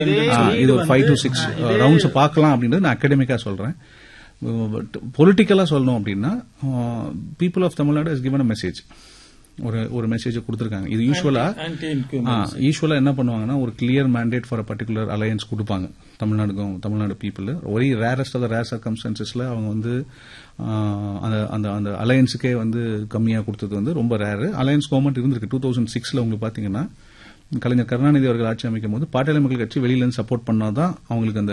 இது ஒரு five to six rounds பார்க்கலாம் அப்படின்றது நான் அகாடமிக்கா சொல்றேன் பட் பொலிட்டிக்கலா சொல்லணும் அப்படின்னா people of Tamil Nadu is given a message ஒரு ஒரு மெசேஜ் கொடுத்துருக்காங்க இது யூஸ்வலா யூஸ்வலா என்ன பண்ணுவாங்கன்னா ஒரு clear mandate for a particular alliance கொடுப்பாங்க தமிழ்நாடுக்கும் தமிழ்நாடு பீப்புள் ஒரே ரேரஸ்ட் ஆஃப் ரேர் சர்க்கம்ஸ்டன்சஸ்ல அவங்க வந்து அந்த அந்த அந்த அலையன்ஸுக்கே வந்து கம்மியாக கொடுத்தது வந்து ரொம்ப ரேரு அலையன்ஸ் கவர்மெண்ட் இருந்திருக்கு டூ தௌசண்ட் சிக்ஸ்ல உங்களுக்கு பாத்தீங்கன்னா கலைஞர் கருணாநிதி அவர்கள் ஆட்சி அமைக்கும் போது பாட்டாளி மக்கள் கட்சி வெளியில இருந்து சப்போர்ட் பண்ணாதான் அவங்களுக்கு அந்த